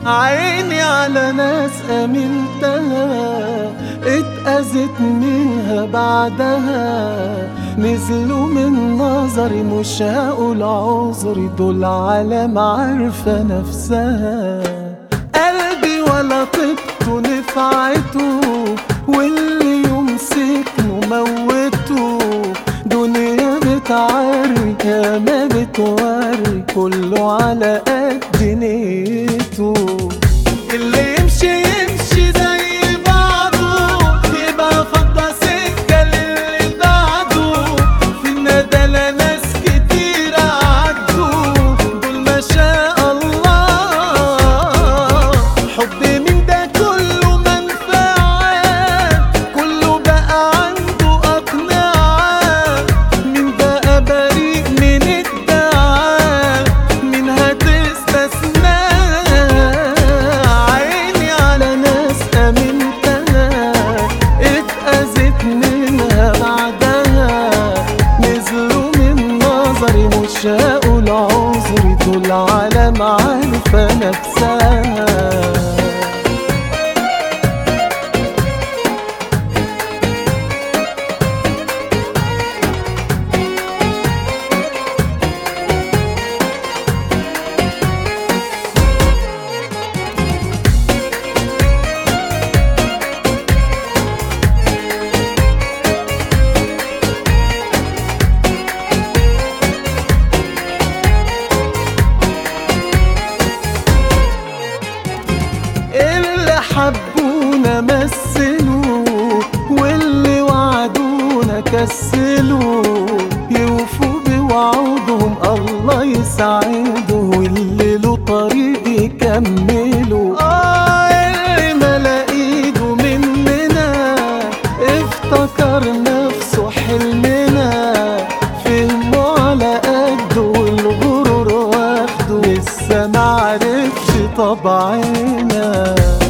عيني على ناس امنتها اتأذت منها بعدها نزلوا من نظري مش هقول عذري دول عالم عارفة نفسها قلبي ولا طبته نفعته واللي يمسكنه موته دنيا بتعري يا ما بتوري كله على قد نيته اللي يمشي يمشي زي بعضه يبقى فضى سكة للي بعده في الندلة ناس كتير عدوا دول ما شاء الله حب من ده كله منفعة كله بقى عنده أقنعة مين بقى بريء من الدعاء مين هتستثنى عيني على ناس أمنتها اتأذت منها بعدها نزلوا من نظري مش هقول عذري دول عالم عارفة نفسها اللي حبونا مثلوا واللي وعدونا كسلوا يوفوا بوعودهم الله يسعده واللي له طريق يكملوا آه اللي ملا ايده مننا افتكر نفسه حلمنا فهمه على قده والغرور واخده لسه معرفش طبعنا